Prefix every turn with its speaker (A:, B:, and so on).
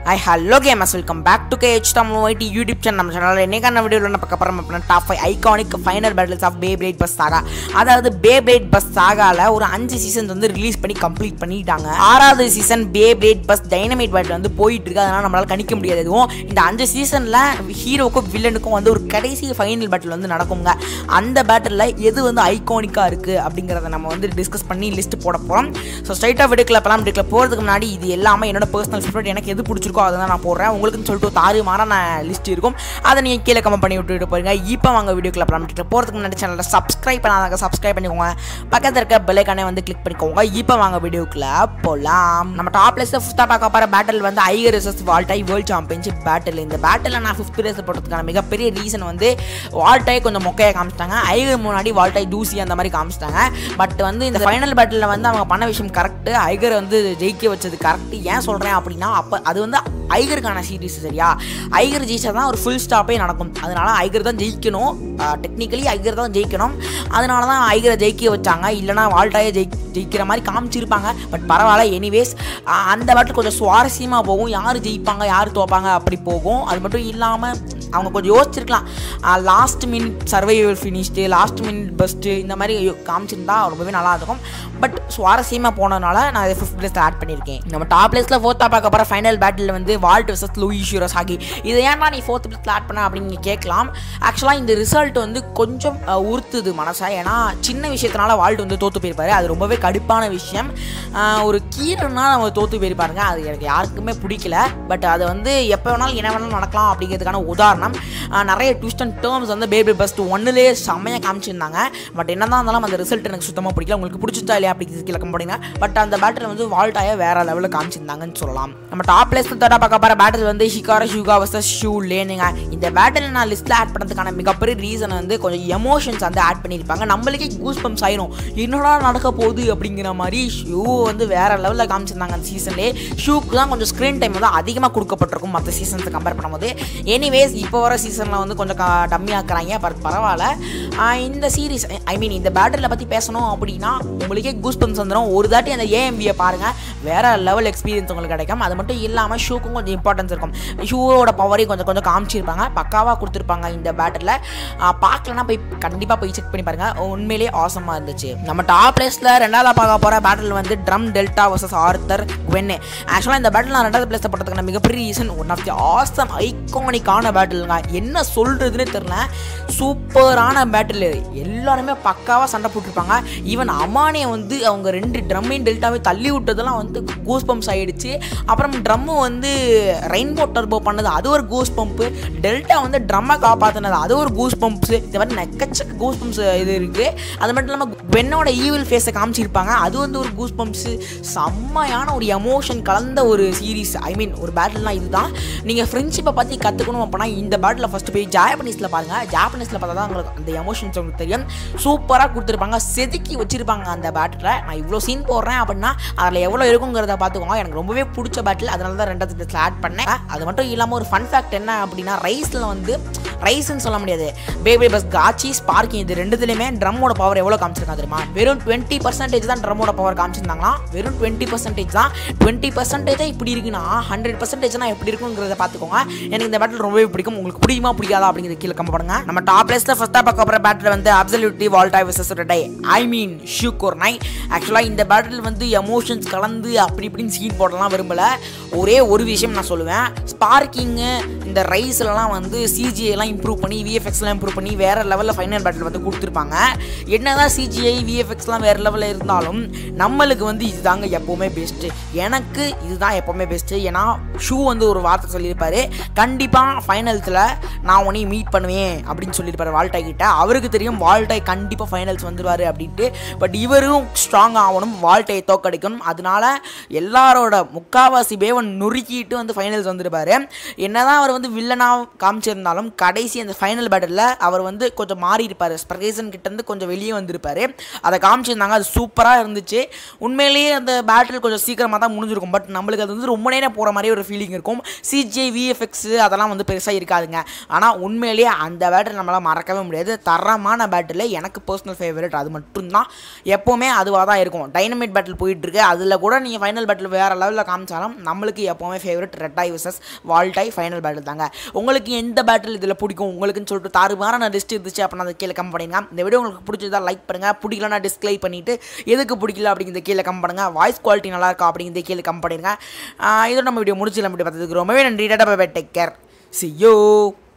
A: I hello gamers welcome back to K H Tamil YT YouTube channel நம்ம சேனலில் என்னைக்கான வீடியோவில் என்ன பார்க்க போகிறோம் அப்படின்னா top five iconic final battles of Beyblade Burst saga அதாவது பே பிளேட் பஸ் சாகால ஒரு அஞ்சு சீசன்ஸ் வந்து ரிலீஸ் பண்ணி கம்ப்ளீட் பண்ணிட்டாங்க ஆறாவது season Beyblade Burst dynamite battle வந்து போயிட்டு இருக்கு அதனால் நம்மளால் கணிக்க முடியாது எதுவும் இந்த அஞ்சு சீசனில் ஹீரோக்கும் வில்லனுக்கும் வந்து ஒரு கடைசி ஃபைனல் பேட்டில் வந்து நடக்குங்க அந்த பேட்டிலில் எது வந்து ஐகானிக்காக இருக்குது அப்படிங்கிறத நம்ம வந்து டிஸ்கஸ் பண்ணி லிஸ்ட் போட போகிறோம் ஸோ ஸ்ட்ரைட்டாக வீடியோக்கில் பலாம் வீடியோக்கில் போகிறதுக்கு முன்னாடி இது எல்லாமே என்னோட பர்சனல் ஃபேவரட் எனக்கு எது பிடிச்சிருக்கோ அதை தான் நான் போடுறேன் உங்களுக்குன்னு சொல்லிட்டு தாறு மாறான லிஸ்ட் இருக்கும் அதை நீங்கள் கீழே கமெண்ட் பண்ணி விட்டுட்டு போயிருங்க இப்போ வாங்க வீடியோக்குள்ள பலாம் வீடியோக்கில் போகிறதுக்கு முன்னாடி சேனலில் சப்ஸ்கிரைப் பண்ணாதாங்க சப்ஸ்கிரைப் பண்ணிக்கோங்க பக்கத்தில் இருக்க பெல்லைக்கானே வந்து கிளிக் பண்ணிக்கோங்க இப்போ வாங்க வீடியோக்குள்ள போகலாம் நம்ம டாப் பிளேஸில் ஃபிஃப்த்தாக பார்க்க போகிற பேட்டில் வந்து Aiger versus Valt Aoi world championship battle இந்த பேட்டில் நான் ஃபிஃப்த் பிளேஸில் போட்டதுக்கான மிகப்பெரிய ரீசன் வந்து வால்டாய் கொஞ்சம் மொக்கையாக காமிச்சிட்டாங்க ஐகர் முன்னாடி வால்டாய் தூசி அந்த மாதிரி காமிச்சிட்டாங்க பட் வந்து இந்த ஃபைனல் பேட்டில் வந்து அவங்க பண்ண விஷயம் கரெக்டு ஐகர் வந்து ஜெயிக்க வச்சது கரெக்ட் ஏன் சொல்கிறேன் அப்படின்னா அப்போ அது வந்து ஐகருக்கான சீரிஸ் சரியா ஐகர் ஜெயிச்சா தான் ஒரு ஃபுல் ஸ்டாப்பே நடக்கும் அதனால ஐகர் தான் ஜெயிக்கணும் டெக்னிக்கலி ஐகர் தான் ஜெயிக்கணும் அதனால தான் ஐகரை ஜெயிக்க வச்சாங்க இல்லைனா வால்டாயே ஜெயி ஜெயிக்கிற மாதிரி காமிச்சிருப்பாங்க பட் பரவாயில்ல எனிவேஸ் அந்த பேட்டில் கொஞ்சம் சுவாரஸ்யமாக போகும் யார் ஜெயிப்பாங்க யார் தோப்பாங்க அப்படி போகும் அது மட்டும் இல்லாமல் அவங்க கொஞ்சம் யோசிச்சிருக்கலாம் last minute survival finished last minute best இந்த மாதிரி காமிச்சிருந்தா ரொம்பவே நல்லா இருக்கும் பட் சுவாரஸ்யமாக போனதுனால நான் இதை ஃபிஃப்த் பிளேஸில் ஆட் பண்ணியிருக்கேன் நம்ம டாப் பிளேஸில் ஃபோர்த்தாக பார்க்க போகிற ஃபைனல் பேட்டில் வந்து வால்ட் வர்சஸ் லூயி ஷூரஸ் ஆகி இதை ஏன்டா நீ ஃபோர்த் பிளேஸில் ஆட் பண்ண அப்படின்னு நீங்கள் கேட்கலாம் ஆக்சுவலாக இந்த ரிசல்ட் வந்து கொஞ்சம் அஹ், உறுத்துது மனசா ஏன்னா சின்ன விஷயத்தினால வால்ட் வந்து தோற்று போயிருப்பாரு அது ரொம்பவே கடுப்பான விஷயம் அஹ், ஒரு கீரன்னா நம்ம தோற்று போயிருப்பாருங்க அது எனக்கு யாருக்குமே பிடிக்கல பட் அது வந்து எப்போ வேணாலும் என்ன வேணாலும் நடக்கலாம் அப்படிங்கிறதுக்கான உதாரணம் அஹ், நிறைய ட்விஸ்ட் அண்ட் டேர்ம்ஸ் வந்து பேபி பஸ்ட் ஒன்னுலேயே செம்மையாக காமிச்சிருந்தாங்க பட் என்ன தான் இருந்தாலும் அந்த ரிசல்ட் எனக்கு சுத்தமாக பிடிக்கல உங்களுக்கு பிடிச்சிச்சா இல்லையா அப்படி கீழே போடுங்க பட் அந்த பேட்டில் வந்து வால்ட்டாய வேற லெவலில் காமிச்சிருந்தாங்கன்னு சொல்லலாம் நம்ம டாப் பிளேஸ் தேர்டாக பார்க்க போகிற பேட்டில் வந்து ஹிகார ஷூகா வர்சஸ் ஷூ லேனுங்க இந்த பேட்டில் நான் லிஸ்ட்டில் ஆட் பண்ணதுக்கான மிகப்பெரிய ரீசன் வந்து கொஞ்சம் எமோஷன்ஸ் வந்து ஆட் பண்ணியிருப்பாங்க நம்மளுக்கே கூஸ் பம்ப்ஸ் ஆயிரும் என்னடா நடக்க போகுது அப்படிங்கிற மாதிரி ஷூ வந்து வேற லெவலில் காமிச்சிருந்தாங்க அந்த சீசன்லேயே ஷூக்கு தான் கொஞ்சம் ஸ்க்ரீன் டைம் வந்து அதிகமாக கொடுக்கப்பட்டிருக்கும் மற்ற சீசன்ஸை கம்பேர் பண்ணும்போது எனிவேஸ் இப்போ வர சீசனில் வந்து கொஞ்சம் டம்மியாக்குறாங்க பட் பரவாயில்ல ஆஹ் இந்த சீரிஸ் ஐ மீன் இந்த பேட்டில் பற்றி பேசணும் அப்படின்னா உங்களுக்கே கூஸ் பம்ப்ஸ் வந்துடும் ஒரு தாட்டி அந்த ஏஎம்பியை பாருங்கள் வேற லெவல் எக்ஸ்பீரியன்ஸ் உங்களுக்கு கிடைக்கும் அது மட்டும் இல்லாமல் ஷூக்கும் கொஞ்சம் இம்பார்ட்டன்ஸ் இருக்கும் ஷூவோட பவரையும் கொஞ்சம் கொஞ்சம் காமிச்சிருப்பாங்க பக்காவாக கொடுத்துருப்பாங்க இந்த பேட்டில் பார்க்கலன்னா போய் கண்டிப்பாக போய் செக் பண்ணி பாருங்க உண்மையிலேயே ஆசமாக இருந்துச்சு நம்ம டாப் பிளேஸில் ரெண்டாவது பார்க்க போகிற பேட்டில் வந்து ட்ரம் டெல்டா வர்சஸ் ஆர்த்தர் குவென்னு ஆக்சுவலாக இந்த பேட்டில் நான் ரெண்டாவது பிளேஸில் போட்டதுக்கான மிகப்பெரிய reason one of the awesome ஐகானிக்கான பேட்டிலுங்க என்ன சொல்கிறதுன்னு தெரில சூப்பரான பேட்டில் எல்லாருமே பக்காவாக சண்டை போட்டிருப்பாங்க ஈவன் அமானே வந்து அவங்க ரெண்டு ட்ரம்மையும் டெல்டாவே தள்ளி விட்டதெல்லாம் வந்து கூஸ் பம்ப்ஸ் ஆகிடுச்சு அப்புறம் ட்ரம்மு வந்து ரெயின்போ டர்போ பண்ணது அது ஒரு கூஸ் பம்ப்பு டெல்டா வந்து ட்ரம்மை காப்பாற்றினது அது ஒரு கூஸ் பம்ப்ஸ் இந்த மாதிரி நெக்கச்சக்க கூஸ் பம்ப்ஸ் இது இருக்குது அது மட்டும் இல்லாமல் பெண்ணோட ஈவில் ஃபேஸை காமிச்சிருப்பாங்க அது வந்து ஒரு கூஸ் பம்ப்ஸு செம்மையான ஒரு எமோஷன் கலந்த ஒரு சீரீஸ் ஐ மீன் ஒரு பேட்டில்னால் இதுதான் நீங்கள் ஃப்ரெண்ட்ஷிப்பை பற்றி கற்றுக்கணும் அப்படின்னா இந்த பேட்டில் ஃபஸ்ட்டு போய் ஜாப்பனீஸில் பாருங்கள் ஜாப்பனீஸில் பார்த்தா தான் உங்களுக்கு அந்த எமோஷன்ஸ் உங்களுக்கு தெரியும் சூப்பராக கொடுத்துருப்பாங்க செதுக்கி வச்சிருப்பாங்க அந்த பேட்டில் நான் இவ்வளோ சீன் போடுறேன் அப்படின்னா அதில் எவ்வளோ இருக்குங்கிறத பார்த்துக்கோங்க எனக்கு ரொம்பவே பிடிச்ச பேட்டில் அதனால தான் ரெண்டாவது பிளேஸில் ஆட் பண்ணேன் அது மட்டும் இல்லாமல் ஒரு ஃபன் ஃபேக்ட் என்ன அப்படின்னா ரைஸில் வந்து ரைஸ்ன்னு சொல்ல முடியாது பேபி பஸ் காச்சி ஸ்பார்க்கிங் இது ரெண்டுத்துலையுமே ட்ரம்மோட பவர் எவ்வளோ காமிச்சிருக்காங்க தெரியுமா வெறும் டுவெண்ட்டி பர்சன்டேஜ் தான் ட்ரம்மோட பவர் காமிச்சிருந்தாங்களா வெறும் டுவெண்ட்டி பர்சன்டேஜ் தான் டுவெண்ட்டி பர்சன்டேஜ் இப்படி இருக்குன்னா ஹண்ட்ரட் பர்சன்டேஜ்னா எப்படி இருக்குங்கிறத பார்த்துக்கோங்க எனக்கு இந்த பேட்டில் ரொம்பவே பிடிக்கும் உங்களுக்கு பிடிக்குமா பிடிக்காதா அப்படிங்கிறது கீழே கம்ம பண்ணுங்க நம்ம டாப் பிளேஸில் ஃபஸ்ட்டாக பார்க்க போகிற பேட்டில் வந்து அப்சல்யூட்லி வால்டா விசஸ் ரெடை ஐ மீன் ஷூக்கோர் நை ஆக்சுவலாக இந்த பேட்டில் வந்து எமோஷன்ஸ் கலந்து அப்படி இப்படின்னு சீன் போடலாம் விரும்பல ஒரே ஒரு விஷயம் நான் சொல்லுவேன் ஸ்பார்க்கிங்கு இந்த ரைஸ்லலாம் வந்து சிஜிஐலாம் இம்ப்ரூவ் பண்ணி விஎஃப்எக்ஸ்லாம் இம்ப்ரூவ் பண்ணி வேறு லெவலில் ஃபைனல் பேட்டில் வந்து கொடுத்துருப்பாங்க என்னதான் சிஜிஐ விஎஃப்எக்ஸ்லாம் வேறு லெவலில் இருந்தாலும் நம்மளுக்கு வந்து இதுதாங்க எப்போவுமே பெஸ்ட்டு எனக்கு இதுதான் எப்போவுமே பெஸ்ட்டு ஏன்னா ஷூ வந்து ஒரு வார்த்தை சொல்லியிருப்பாரு கண்டிப்பாக ஃபைனல்ஸில் நான் உன்னையும் மீட் பண்ணுவேன் அப்படின்னு சொல்லியிருப்பாரு வால்டாய் கிட்ட அவருக்கு தெரியும் வால்டாய் கண்டிப்பாக ஃபைனல்ஸ் வந்துடுவார் அப்படின்ட்டு பட் இவரும் ஸ்ட்ராங் ஆகணும் வால்டையை தோக்கடிக்கணும் அதனால எல்லாரோட முக்காவாசி பேவன் நுறுக்கிட்டு வந்து ஃபைனல்ஸ் வந்துருப்பாரு என்னதான் அவர் வந்து வில்லனாக காமிச்சிருந்தாலும் கடைசி அந்த ஃபைனல் பேட்டில் அவர் வந்து கொஞ்சம் மாறி இருப்பார் ஸ்பர்கேசன் கிட்டேருந்து கொஞ்சம் வெளியே வந்திருப்பார் அதை காமிச்சிருந்தாங்க அது சூப்பராக இருந்துச்சு உண்மையிலேயே அந்த பேட்டில் கொஞ்சம் சீக்கிரமாக தான் முடிஞ்சிருக்கும் பட் நம்மளுக்கு அது வந்து ரொம்ப நேரம் போகிற மாதிரி ஒரு ஃபீலிங் இருக்கும் சிஜே விஎஃப்எக்ஸ் அதெல்லாம் வந்து பெருசாக இருக்காதுங்க ஆனால் உண்மையிலேயே அந்த பேட்டில் நம்மளால் மறக்கவே முடியாது தரமான பேட்டில் எனக்கு பர்சனல் ஃபேவரட் அது மட்டும்தான் எப்போவுமே அதுவாக தான் இருக்கும் டைனமைட் பேட்டில் போயிட்டுருக்கு அதில் கூட நீங்கள் ஃபைனல் பேட்டில் வேறு லெவலில் காமிச்சாலும் நம்மளுக்கு எப்போவுமே ஃபேவரட் ரெட்டாய் விசஸ் வால்டாய் ஃபைனல் பேட்டில் தாங்க உங்களுக்கு எந்த பேட்டில் இதில் பிடிக்கும் உங்களுக்குன்னு சொல்லிட்டு தாறுமாறான லிஸ்ட் இருந்துச்சு அப்படின்னா அதை கீழே கம் பண்ணுங்க இந்த வீடியோ உங்களுக்கு பிடிச்சதா லைக் பண்ணுங்கள் பிடிக்கலன்னா டிஸ்கிளை பண்ணிவிட்டு எதுக்கு பிடிக்கல அப்படிங்கிறத கீழே கம் பண்ணுங்க வாய்ஸ் குவாலிட்டி நல்லா இருக்கா அப்படிங்கிறத கீழே கம் பண்ணிடுங்க ஆஹ் இதோட நம்ம வீடியோ முடிச்சு நம்ம வீடியோ பார்த்ததுக்கு ரொம்பவே நன்றி டேட்டா bye take care see you